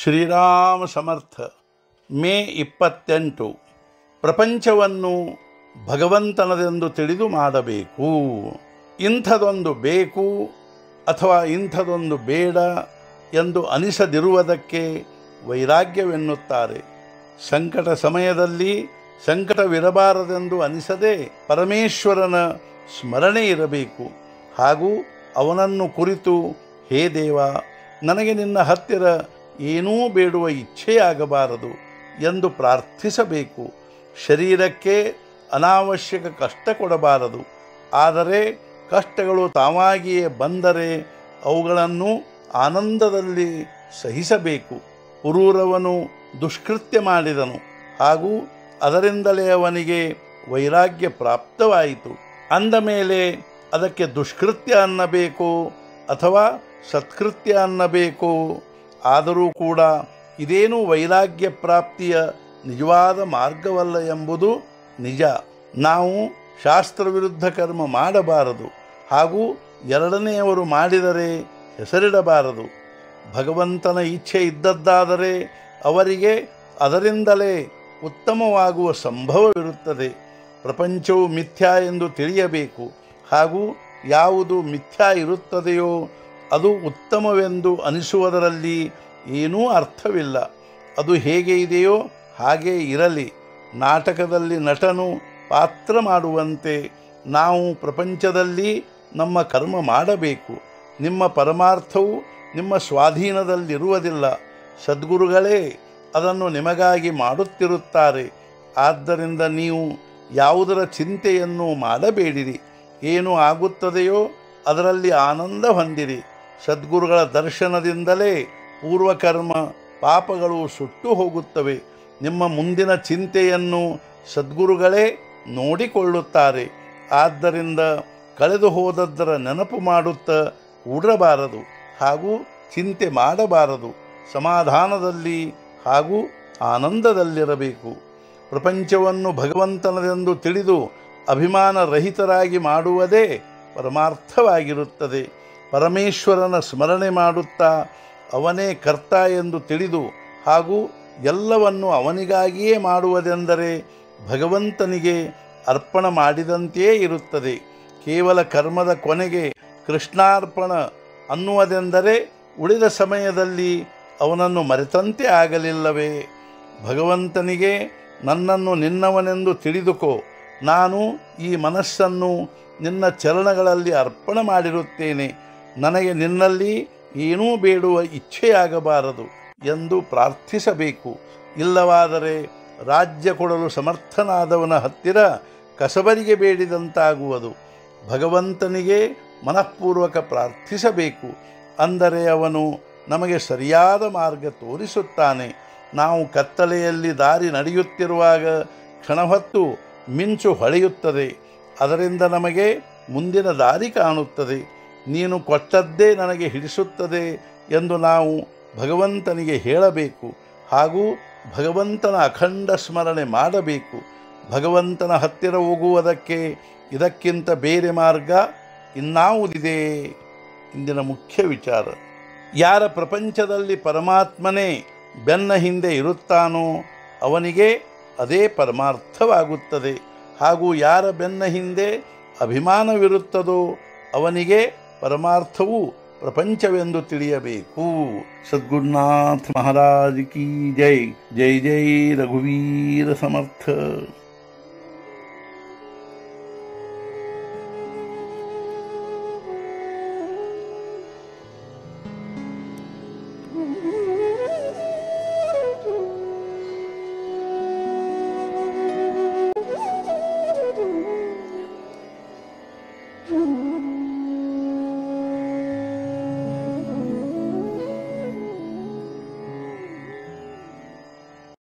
ಶ್ರೀರಾಮ ಸಮರ್ಥ ಮೇ ಇಪ್ಪತ್ತೆಂಟು ಪ್ರಪಂಚವನ್ನು ಭಗವಂತನದೆಂದು ತಿಳಿದು ಮಾಡಬೇಕು ಇಂಥದೊಂದು ಬೇಕು ಅಥವಾ ಇಂಥದೊಂದು ಬೇಡ ಎಂದು ಅನಿಸದಿರುವುದಕ್ಕೆ ವೈರಾಗ್ಯವೆನ್ನುತ್ತಾರೆ ಸಂಕಟ ಸಮಯದಲ್ಲಿ ಸಂಕಟವಿರಬಾರದೆಂದು ಅನಿಸದೆ ಪರಮೇಶ್ವರನ ಸ್ಮರಣೆ ಇರಬೇಕು ಹಾಗೂ ಅವನನ್ನು ಕುರಿತು ಹೇ ದೇವ ನನಗೆ ನಿನ್ನ ಹತ್ತಿರ ಏನೂ ಬೇಡುವ ಇಚ್ಛೆಯಾಗಬಾರದು ಎಂದು ಪ್ರಾರ್ಥಿಸಬೇಕು ಶರೀರಕ್ಕೆ ಅನಾವಶ್ಯಕ ಕಷ್ಟ ಕೊಡಬಾರದು ಆದರೆ ಕಷ್ಟಗಳು ತಾವಾಗಿಯೇ ಬಂದರೆ ಅವುಗಳನ್ನು ಆನಂದದಲ್ಲಿ ಸಹಿಸಬೇಕು ಪುರೂರವನು ದುಷ್ಕೃತ್ಯ ಮಾಡಿದನು ಹಾಗೂ ಅದರಿಂದಲೇ ಅವನಿಗೆ ವೈರಾಗ್ಯ ಪ್ರಾಪ್ತವಾಯಿತು ಅಂದ ಮೇಲೆ ಅದಕ್ಕೆ ದುಷ್ಕೃತ್ಯ ಅನ್ನಬೇಕೋ ಅಥವಾ ಸತ್ಕೃತ್ಯ ಅನ್ನಬೇಕೋ ಆದರೂ ಕೂಡ ಇದೇನು ವೈರಾಗ್ಯ ಪ್ರಾಪ್ತಿಯ ನಿಜವಾದ ಮಾರ್ಗವಲ್ಲ ಎಂಬುದು ನಿಜ ನಾವು ಶಾಸ್ತ್ರವಿರುದ್ಧ ಕರ್ಮ ಮಾಡಬಾರದು ಹಾಗೂ ಎರಡನೆಯವರು ಮಾಡಿದರೆ ಹೆಸರಿಡಬಾರದು ಭಗವಂತನ ಇಚ್ಛೆ ಇದ್ದದ್ದಾದರೆ ಅವರಿಗೆ ಅದರಿಂದಲೇ ಉತ್ತಮವಾಗುವ ಸಂಭವವಿರುತ್ತದೆ ಪ್ರಪಂಚವು ಮಿಥ್ಯಾ ಎಂದು ತಿಳಿಯಬೇಕು ಹಾಗೂ ಯಾವುದು ಮಿಥ್ಯಾ ಇರುತ್ತದೆಯೋ ಅದು ಉತ್ತಮವೆಂದು ಅನಿಸುವುದರಲ್ಲಿ ಏನೂ ಅರ್ಥವಿಲ್ಲ ಅದು ಹೇಗೆ ಇದೆಯೋ ಹಾಗೇ ಇರಲಿ ನಾಟಕದಲ್ಲಿ ನಟನು ಪಾತ್ರ ಮಾಡುವಂತೆ ನಾವು ಪ್ರಪಂಚದಲ್ಲಿ ನಮ್ಮ ಕರ್ಮ ಮಾಡಬೇಕು ನಿಮ್ಮ ಪರಮಾರ್ಥವು ನಿಮ್ಮ ಸ್ವಾಧೀನದಲ್ಲಿರುವುದಿಲ್ಲ ಸದ್ಗುರುಗಳೇ ಅದನ್ನು ನಿಮಗಾಗಿ ಮಾಡುತ್ತಿರುತ್ತಾರೆ ಆದ್ದರಿಂದ ನೀವು ಯಾವುದರ ಚಿಂತೆಯನ್ನು ಮಾಡಬೇಡಿರಿ ಏನು ಆಗುತ್ತದೆಯೋ ಅದರಲ್ಲಿ ಆನಂದ ಹೊಂದಿರಿ ಸದ್ಗುರುಗಳ ದರ್ಶನದಿಂದಲೇ ಪೂರ್ವಕರ್ಮ ಪಾಪಗಳು ಸುಟ್ಟು ಹೋಗುತ್ತವೆ ನಿಮ್ಮ ಮುಂದಿನ ಚಿಂತೆಯನ್ನು ಸದ್ಗುರುಗಳೇ ನೋಡಿಕೊಳ್ಳುತ್ತಾರೆ ಆದ್ದರಿಂದ ಕಳೆದು ಹೋದದ್ದರ ನೆನಪು ಮಾಡುತ್ತಾ ಕೂಡಬಾರದು ಹಾಗೂ ಚಿಂತೆ ಮಾಡಬಾರದು ಸಮಾಧಾನದಲ್ಲಿ ಹಾಗೂ ಆನಂದದಲ್ಲಿರಬೇಕು ಪ್ರಪಂಚವನ್ನು ಭಗವಂತನದೆಂದು ತಿಳಿದು ಅಭಿಮಾನ ರಹಿತರಾಗಿ ಮಾಡುವುದೇ ಪರಮಾರ್ಥವಾಗಿರುತ್ತದೆ ಪರಮೇಶ್ವರನ ಸ್ಮರಣೆ ಮಾಡುತ್ತಾ ಅವನೇ ಕರ್ತ ಎಂದು ತಿಳಿದು ಹಾಗೂ ಎಲ್ಲವನ್ನು ಅವನಿಗಾಗಿಯೇ ಮಾಡುವುದೆಂದರೆ ಭಗವಂತನಿಗೆ ಅರ್ಪಣ ಮಾಡಿದಂತೆಯೇ ಇರುತ್ತದೆ ಕೇವಲ ಕರ್ಮದ ಕೊನೆಗೆ ಕೃಷ್ಣಾರ್ಪಣ ಅನ್ನುವುದೆಂದರೆ ಉಳಿದ ಸಮಯದಲ್ಲಿ ಅವನನ್ನು ಮರೆತಂತೆ ಆಗಲಿಲ್ಲವೇ ಭಗವಂತನಿಗೆ ನನ್ನನ್ನು ನಿನ್ನವನೆಂದು ತಿಳಿದುಕೋ ನಾನು ಈ ಮನಸ್ಸನ್ನು ನಿನ್ನ ಚರಣಗಳಲ್ಲಿ ಅರ್ಪಣೆ ಮಾಡಿರುತ್ತೇನೆ ನನಗೆ ನಿನ್ನಲ್ಲಿ ಏನೂ ಬೇಡುವ ಇಚ್ಛೆಯಾಗಬಾರದು ಎಂದು ಪ್ರಾರ್ಥಿಸಬೇಕು ಇಲ್ಲವಾದರೆ ರಾಜ್ಯ ಕೊಡಲು ಸಮರ್ಥನಾದವನ ಹತ್ತಿರ ಕಸಬರಿಗೆ ಬೇಡಿದಂತಾಗುವುದು ಭಗವಂತನಿಗೆ ಮನಃಪೂರ್ವಕ ಪ್ರಾರ್ಥಿಸಬೇಕು ಅಂದರೆ ಅವನು ನಮಗೆ ಸರಿಯಾದ ಮಾರ್ಗ ತೋರಿಸುತ್ತಾನೆ ನಾವು ಕತ್ತಲೆಯಲ್ಲಿ ದಾರಿ ನಡೆಯುತ್ತಿರುವಾಗ ಕ್ಷಣಹೊತ್ತು ಮಿಂಚು ಹೊಳೆಯುತ್ತದೆ ಅದರಿಂದ ನಮಗೆ ಮುಂದಿನ ದಾರಿ ಕಾಣುತ್ತದೆ ನೀನು ಕೊಟ್ಟದ್ದೇ ನನಗೆ ಹಿಡಿಸುತ್ತದೆ ಎಂದು ನಾವು ಭಗವಂತನಿಗೆ ಹೇಳಬೇಕು ಹಾಗೂ ಭಗವಂತನ ಅಖಂಡ ಸ್ಮರಣೆ ಮಾಡಬೇಕು ಭಗವಂತನ ಹತ್ತಿರ ಹೋಗುವುದಕ್ಕೆ ಇದಕ್ಕಿಂತ ಬೇರೆ ಮಾರ್ಗ ಇನ್ನಾವುದಿದೆ ಇಂದಿನ ಮುಖ್ಯ ವಿಚಾರ ಯಾರ ಪ್ರಪಂಚದಲ್ಲಿ ಪರಮಾತ್ಮನೇ ಬೆನ್ನ ಹಿಂದೆ ಇರುತ್ತಾನೋ ಅವನಿಗೆ ಅದೇ ಪರಮಾರ್ಥವಾಗುತ್ತದೆ ಹಾಗೂ ಯಾರ ಬೆನ್ನ ಹಿಂದೆ ಅಭಿಮಾನವಿರುತ್ತದೋ ಅವನಿಗೆ ಪರಮಾರ್ಥವು ಪ್ರಪಂಚವೆಂದು ತಿಳಿಯಬೇಕು ಸದ್ಗುರುನಾಥ ಮಹಾರಾಜ್ ಕಿ ಜೈ ಜೈ ಜೈ ರಘುವೀರ ಸಮರ್ಥ